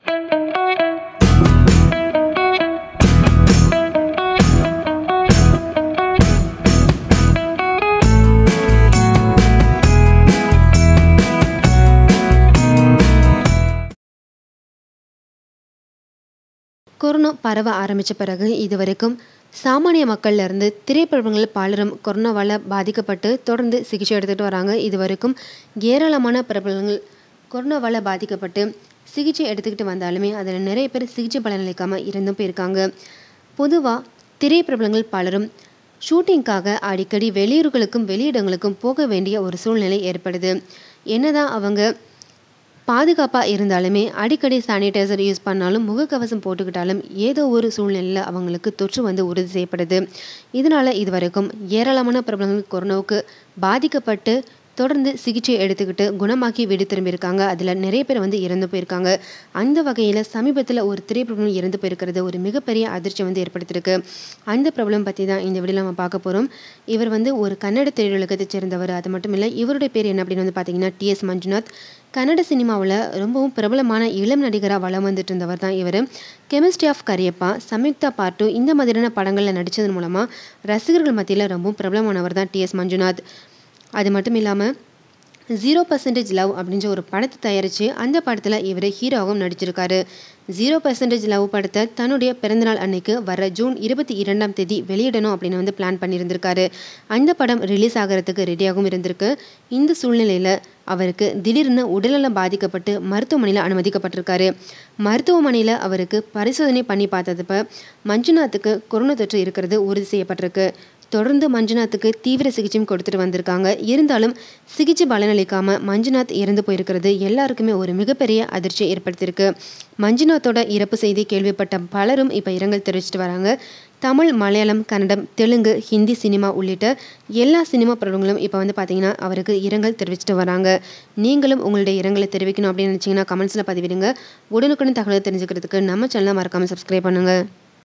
corona பரவ ஆரம்பித்த பிறகு இதுவரைக்கும் சாமானிய மக்கள்ல இருந்து திரைப்பிரபலங்கள் பலரும் கொரோனாவால் பாதிக்கப்பட்டு தொடர்ந்து சிகிச்சை எடுத்துகிட்டு வராங்க இது வரைக்கும் ஏராளமான பிரபலங்கள் கொரோனாவால் பாதிக்கப்பட்டு சிகிச்சை எடுத்துக்கிட்டு வந்தாலுமே அதில் நிறைய பேர் சிகிச்சை பலனளிக்காமல் இறந்தும் போயிருக்காங்க பொதுவாக திரைப்பிரபலங்கள் பலரும் ஷூட்டிங்காக அடிக்கடி வெளியூர்களுக்கும் வெளியிடங்களுக்கும் போக வேண்டிய ஒரு சூழ்நிலை ஏற்படுது என்னதான் அவங்க பாதுகாப்பாக இருந்தாலுமே அடிக்கடி சானிடைசர் யூஸ் பண்ணாலும் முகக்கவசம் போட்டுக்கிட்டாலும் ஏதோ ஒரு சூழ்நிலையில் அவங்களுக்கு தொற்று வந்து உறுதி செய்யப்படுது இதனால் இதுவரைக்கும் ஏராளமான பிரபலங்கள் கொரோனாவுக்கு பாதிக்கப்பட்டு தொடர்ந்து சிகிச்சை எடுத்துக்கிட்டு குணமாக்கி வீடு திரும்பியிருக்காங்க அதில் நிறைய பேர் வந்து இறந்து போயிருக்காங்க அந்த வகையில் சமீபத்தில் ஒரு திரைப்பிரபலம் இறந்து போயிருக்கிறது ஒரு மிகப்பெரிய அதிர்ச்சி வந்து ஏற்படுத்தியிருக்கு அந்த பிரபலம் பற்றி தான் இந்த வீடியோவில் நம்ம பார்க்க போகிறோம் இவர் வந்து ஒரு கன்னட திரையுலகத்தை சேர்ந்தவர் அது மட்டும் இல்லை இவருடைய பேர் என்ன அப்படின்னு வந்து பார்த்தீங்கன்னா டிஎஸ் மஞ்சுநாத் கன்னட சினிமாவில் ரொம்பவும் பிரபலமான இளம் நடிகராக வலம் வந்துட்டு இருந்தவர் தான் இவர் chemistry of Kariyappa Samyuktha part இந்த மாதிரியான படங்களில் நடித்ததன் மூலமாக ரசிகர்கள் மத்தியில் ரொம்பவும் பிரபலமானவர் தான் டிஎஸ் மஞ்சுநாத் அது மட்டும் இல்லாமல் ஜீரோ பர்சன்டேஜ் லவ் அப்படின்ற ஒரு படத்தை தயாரித்து அந்த படத்தில் இவர் ஹீரோவும் நடிச்சிருக்காரு ஜீரோ பர்சன்டேஜ் லவ் படத்தை தன்னுடைய பிறந்தநாள் அன்னைக்கு வர ஜூன் இருபத்தி இரண்டாம் தேதி வெளியிடணும் அப்படின்னு வந்து பிளான் பண்ணியிருந்திருக்காரு அந்த படம் ரிலீஸ் ஆகிறதுக்கு ரெடியாகவும் இருந்திருக்கு இந்த சூழ்நிலையில் அவருக்கு திடீர்னு உடல்நலம் பாதிக்கப்பட்டு மருத்துவமனையில் அனுமதிக்கப்பட்டிருக்காரு மருத்துவமனையில் அவருக்கு பரிசோதனை பண்ணி பார்த்ததுப்ப மஞ்சுநாத்துக்கு கொரோனா தொற்று இருக்கிறது உறுதி செய்யப்பட்டிருக்கு தொடர்ந்து மஞ்சுநாத்துக்கு தீவிர சிகிச்சையும் கொடுத்துட்டு வந்திருக்காங்க இருந்தாலும் சிகிச்சை பலனளிக்காம மஞ்சுநாத் இறந்து போயிருக்கிறது எல்லாருக்குமே ஒரு மிகப்பெரிய அதிர்ச்சியை ஏற்படுத்தியிருக்கு மஞ்சுநாத்தோட இறப்பு செய்தி கேள்விப்பட்ட பலரும் இப்போ இரங்கல் தெரிவிச்சிட்டு வராங்க தமிழ் மலையாளம் கன்னடம் தெலுங்கு ஹிந்தி சினிமா உள்ளிட்ட எல்லா சினிமா பிரபலங்களும் இப்போ வந்து பார்த்தீங்கன்னா அவருக்கு இரங்கல் தெரிவிச்சிட்டு வராங்க நீங்களும் உங்களுடைய இரங்கலை தெரிவிக்கணும் அப்படின்னு நினச்சிங்கன்னா கமெண்ட்ஸில் பதிவிடுங்க உடனுக்குடன் தகவல் தெரிஞ்சுக்கிறதுக்கு நம்ம சேனலை மறக்காமல் சப்ஸ்கிரைப் பண்ணுங்கள்